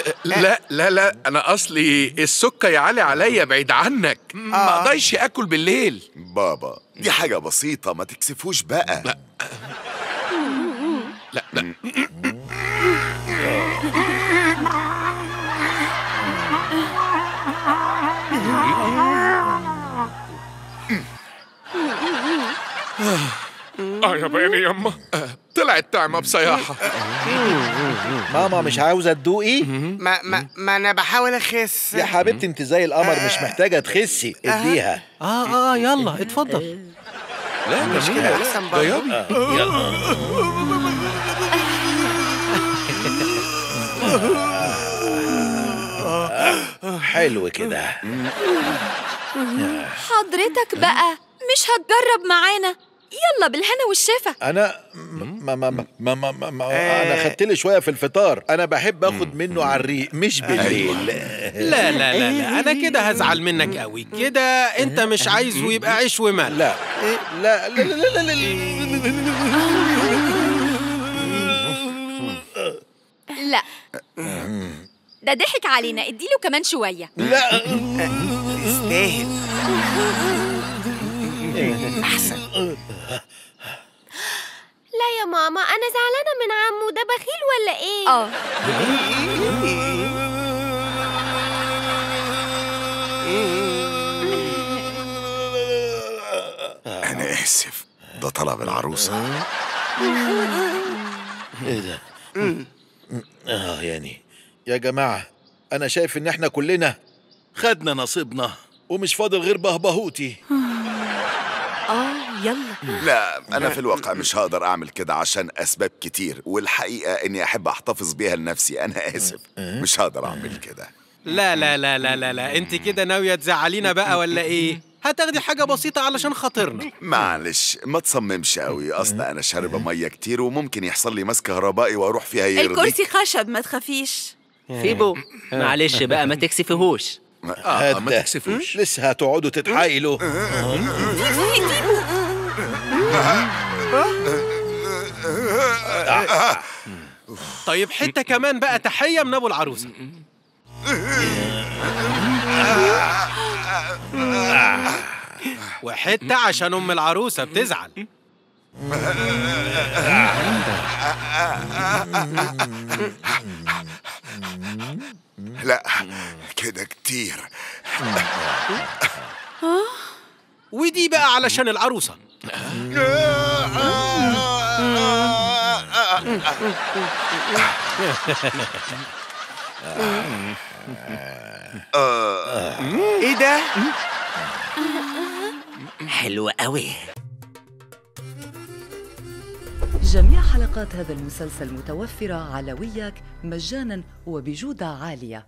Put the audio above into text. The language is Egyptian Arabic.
لا لا لا انا اصلي السكر يعلي عليا بعيد عنك ما اقدرش اكل بالليل بابا دي حاجة بسيطة ما تكسفوش بقى لا. لا لا اه يا بني يما طلعت طعمه بصراحه ماما مش عاوزة تدوقي ما, ما, ما انا بحاول اخس يا حبيبتي انت زي القمر مش محتاجة تخسي اديها اه اه يلا اتفضل لا مش كده احسن ده برضه يابي حلو كده حضرتك بقى مش هتجرب معانا يلا بالهنا والشفا انا ما ما ما ما ما ما ما انا خدت لي شويه في الفطار انا بحب اخد منه على الريق مش بالليل لا لا لا لا انا كده هزعل منك قوي كده انت مش عايزه يبقى عيش وملح لا لا لا لا لا لا لا لا ده ضحك علينا اديله كمان شوية لا يستاهل لا يا ماما انا زعلانه من عمو ده بخيل ولا ايه اه أنا آسف ده طلب العروسة ايه ده اه يعني يا جماعه انا شايف ان احنا كلنا خدنا نصيبنا ومش فاضل غير بهبهوتي اه يلا لا أنا في الواقع مش هقدر أعمل كده عشان أسباب كتير والحقيقة إني أحب أحتفظ بيها لنفسي أنا آسف مش هقدر أعمل كده لا لا لا لا لا لا انت كده ناويه تزعلينا بقى ولا ايه هتاخدي حاجه بسيطه علشان خاطرنا معلش ما تصممش قوي أصل أنا شاربة مية كتير وممكن يحصل لي مس كهربائي وأروح فيها يرضيك الكرسي خشب ما تخافيش فيبو معلش بقى ما تكسفهوش اه ما هدا. تكسفوش لسه هتقعدوا تتحايلوا طيب حته كمان بقى تحيه من ابو العروسه وحته عشان ام العروسه بتزعل لا كده كتير ودي بقى علشان العروسه ايه ده حلو قوي جميع حلقات هذا المسلسل متوفرة على وياك مجانا وبجودة عالية